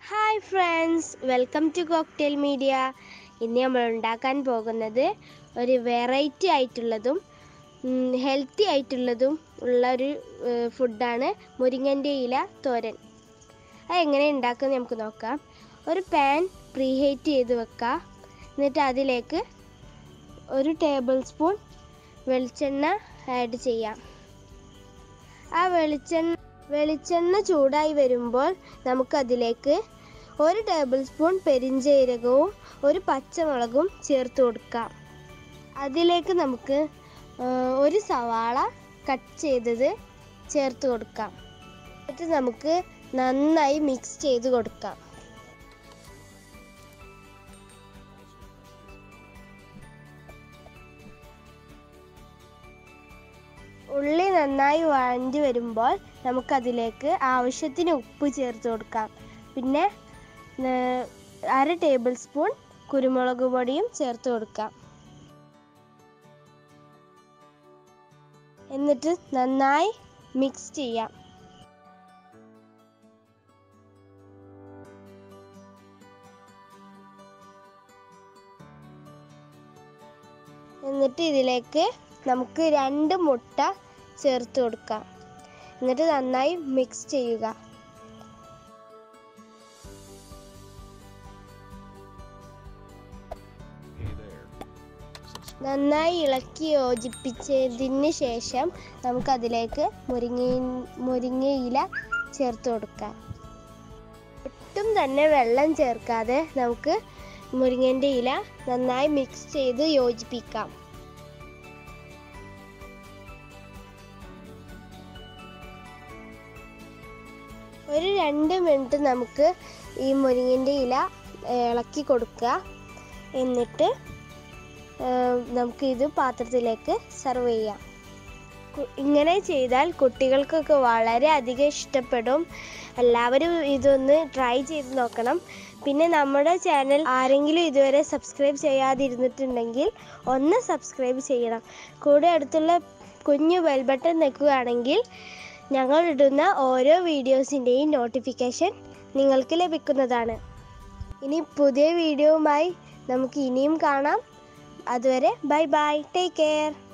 Hi friends welcome to cocktail media ഇന്ന് നമ്മൾ ഉണ്ടാക്കാൻ പോകുന്നത് ഒരു വെറൈറ്റി ആയിട്ടുള്ളതും ഹെൽത്തി ആയിട്ടുള്ളതും ഉള്ള ഒരു ഫുഡാണ് മുരിങ്ങൻ്റെ ഇല തോരൻ അത് എങ്ങനെ ഉണ്ടാക്കുന്നത് നമുക്ക് നോക്കാം ഒരു പാൻ പ്രീ ഹീറ്റ് ചെയ്ത് വെക്കുക എന്നിട്ട് അതിലേക്ക് ഒരു ടേബിൾ സ്പൂൺ വെളിച്ചെണ്ണ ആഡ് ചെയ്യാം ആ വെളിച്ചെണ്ണ വെളിച്ചെണ്ണ ചൂടായി വരുമ്പോൾ നമുക്കതിലേക്ക് ഒരു ടേബിൾ സ്പൂൺ പെരിഞ്ചീരകവും ഒരു പച്ചമുളകും ചേർത്ത് കൊടുക്കാം അതിലേക്ക് നമുക്ക് ആ, ഒരു സവാള കട്ട് ചെയ്തത് ചേർത്ത് കൊടുക്കാം എന്നിട്ട് നമുക്ക് നന്നായി മിക്സ് ചെയ്ത് കൊടുക്കാം ഉള്ളി നന്നായി വഴഞ്ഞു വരുമ്പോൾ നമുക്കതിലേക്ക് ആവശ്യത്തിന് ഉപ്പ് ചേർത്ത് കൊടുക്കാം പിന്നെ ഏർ, അര ടേബിൾ സ്പൂൺ കുരുമുളക് പൊടിയും ചേർത്ത് കൊടുക്കാം എന്നിട്ട് നന്നായി മിക്സ് ചെയ്യാം എന്നിട്ട് ഇതിലേക്ക് നമുക്ക് രണ്ട് മുട്ട ചേർത്ത് കൊടുക്കാം എന്നിട്ട് നന്നായി മിക്സ് ചെയ്യുക Hey there. Subscribe. നന്നായി ഇളക്കി യോജിപ്പിച്ചതിന് ശേഷം നമുക്കതിലേക്ക് മുരിങ്ങ മുരിങ്ങയില ചേർത്ത് കൊടുക്കാം ഒട്ടും തന്നെ വെള്ളം ചേർക്കാതെ നമുക്ക് മുരിങ്ങൻ്റെ ഇല നന്നായി മിക്സ് ചെയ്ത് യോജിപ്പിക്കാം ഒരു രണ്ട് മിനിറ്റ് നമുക്ക് ഈ മുരിങ്ങൻ്റെ ഇല ഏർ, ഇളക്കി കൊടുക്കുക എന്നിട്ട് ഏർ, നമുക്ക് ഇത് പാത്രത്തിലേക്ക് സെർവ് ചെയ്യാം കു- ഇങ്ങനെ ചെയ്താൽ കുട്ടികൾക്കൊക്കെ വളരെ അധികം ഇഷ്ടപ്പെടും എല്ലാവരും ഇതൊന്ന് ട്രൈ ചെയ്ത് നോക്കണം പിന്നെ നമ്മുടെ ചാനൽ ആരെങ്കിലും ഇതുവരെ സബ്സ്ക്രൈബ് ചെയ്യാതിരുന്നിട്ടുണ്ടെങ്കിൽ ഒന്ന് സബ്സ്ക്രൈബ് ചെയ്യണം കൂടെ അടുത്തുള്ള കുഞ്ഞു ബെൽ ബട്ടൺ നിൽക്കുകയാണെങ്കിൽ ഞങ്ങൾ ഇടുന്ന ഓരോ വീഡിയോസിൻ്റെയും നോട്ടിഫിക്കേഷൻ നിങ്ങൾക്ക് ലഭിക്കുന്നതാണ് ഇനി പുതിയ വീഡിയോവുമായി നമുക്ക് ഇനിയും കാണാം അതുവരെ ബൈ ബൈ ടേക്ക് കെയർ